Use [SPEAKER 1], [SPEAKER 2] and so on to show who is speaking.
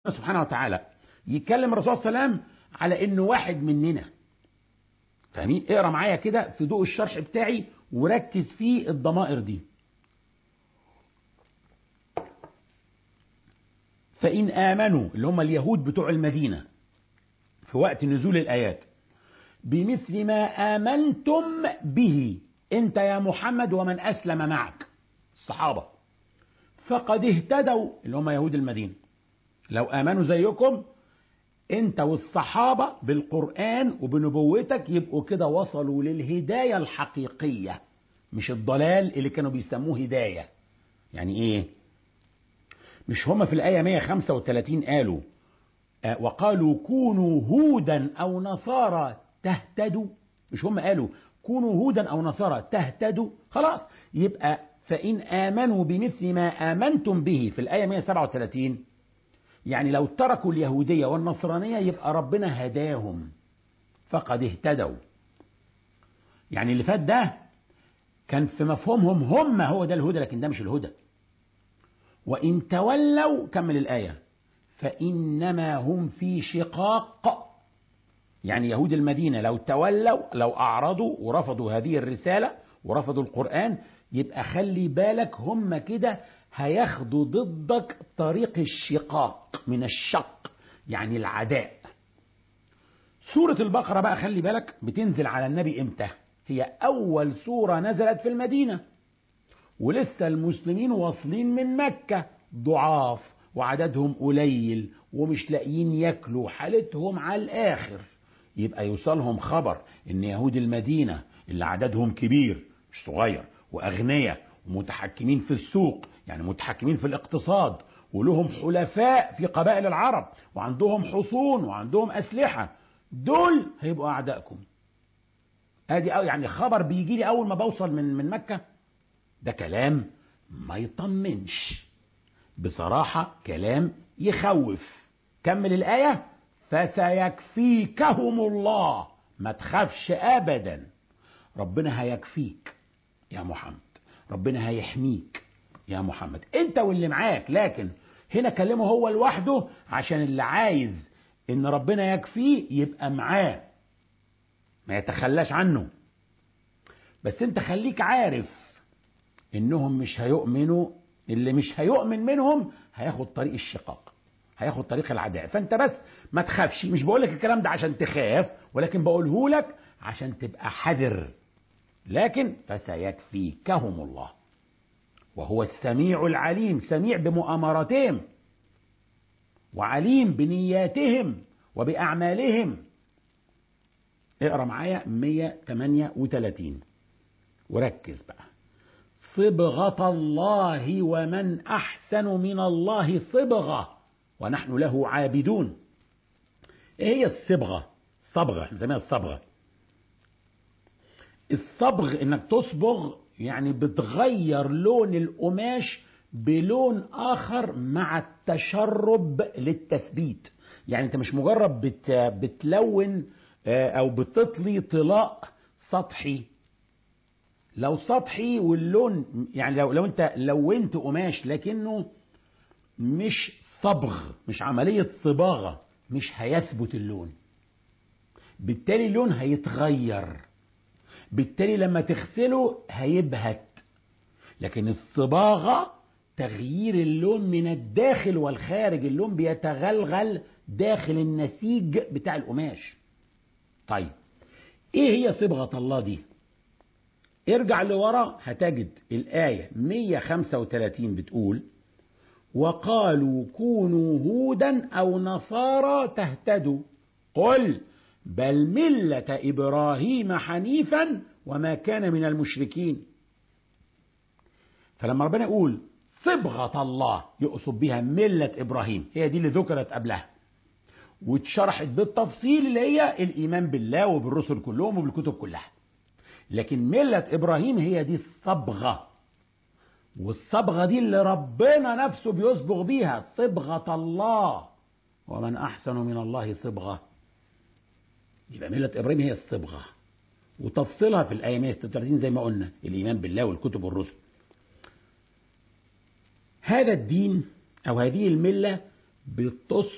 [SPEAKER 1] سبحانه وتعالى يكلم الرسول صلى الله عليه وسلم على انه واحد مننا فاهمين اقرا معايا كده في ضوء الشرح بتاعي وركز في الضمائر دي فإن آمنوا اللي هم اليهود بتوع المدينة في وقت نزول الآيات بمثل ما آمنتم به أنت يا محمد ومن أسلم معك الصحابة فقد اهتدوا اللي هم يهود المدينة لو آمنوا زيكم أنت والصحابة بالقرآن وبنبوتك يبقوا كده وصلوا للهداية الحقيقية مش الضلال اللي كانوا بيسموه هداية يعني إيه مش هم في الآية 135 قالوا آه وقالوا كونوا هودا أو نصارى تهتدوا مش هم قالوا كونوا هودا أو نصارى تهتدوا خلاص يبقى فإن آمنوا بمثل ما آمنتم به في الآية 137 يعني لو تركوا اليهودية والنصرانية يبقى ربنا هداهم فقد اهتدوا يعني اللي فات ده كان في مفهومهم هم هو ده الهدى لكن ده مش الهدى وإن تولوا كمل الآية فإنما هم في شقاق يعني يهود المدينة لو تولوا لو أعرضوا ورفضوا هذه الرسالة ورفضوا القرآن يبقى خلي بالك هم كده هياخدوا ضدك طريق الشقاق من الشق يعني العداء سورة البقرة بقى خلي بالك بتنزل على النبي امتى هي أول سورة نزلت في المدينة ولسه المسلمين واصلين من مكة ضعاف وعددهم قليل ومش لاقيين ياكلوا حالتهم على الآخر يبقى يوصلهم خبر ان يهود المدينة اللي عددهم كبير مش صغير واغنياء ومتحكمين في السوق يعني متحكمين في الاقتصاد ولهم حلفاء في قبائل العرب وعندهم حصون وعندهم اسلحه دول هيبقوا اعدائكم ادي يعني خبر بيجي لي اول ما بوصل من من مكه ده كلام ما يطمنش بصراحه كلام يخوف كمل الايه فسيكفيكهم الله ما تخافش ابدا ربنا هيكفيك يا محمد ربنا هيحميك يا محمد انت واللي معاك لكن هنا كلمه هو لوحده عشان اللي عايز ان ربنا يكفيه يبقى معاه ما يتخلاش عنه بس انت خليك عارف انهم مش هيؤمنوا اللي مش هيؤمن منهم هياخد طريق الشقاق هياخد طريق العداء فانت بس ما تخافش مش بقول لك الكلام ده عشان تخاف ولكن بقوله لك عشان تبقى حذر لكن فسيكفيكهم الله وهو السميع العليم سميع بمؤامراتهم وعليم بنياتهم وبأعمالهم اقرا معايا 138 وركز بقى صبغة الله ومن أحسن من الله صبغة ونحن له عابدون ايه هي الصبغة الصبغة نسميها الصبغة الصبغ انك تصبغ يعني بتغير لون القماش بلون اخر مع التشرب للتثبيت يعني انت مش مجرد بت بتلون او بتطلي طلاء سطحي لو سطحي واللون يعني لو لو انت لونت قماش لكنه مش صبغ مش عملية صباغة مش هيثبت اللون بالتالي اللون هيتغير بالتالي لما تغسله هيبهت لكن الصباغة تغيير اللون من الداخل والخارج اللون بيتغلغل داخل النسيج بتاع القماش طيب ايه هي صبغة الله دي ارجع لورا هتجد الآية 135 بتقول وقالوا كونوا هودا أو نصارى تهتدوا قل بل ملة إبراهيم حنيفا وما كان من المشركين فلما ربنا يقول صبغة الله يقصد بها ملة إبراهيم هي دي اللي ذكرت قبلها واتشرحت بالتفصيل اللي هي الإيمان بالله وبالرسل كلهم وبالكتب كلها لكن ملة إبراهيم هي دي الصبغة والصبغة دي اللي ربنا نفسه بيصبغ بيها صبغة الله ومن أحسن من الله صبغة يبقى ملة إبراهيم هي الصبغة وتفصيلها في الآية 136 زي ما قلنا الإيمان بالله والكتب والرسل هذا الدين أو هذه الملة بتص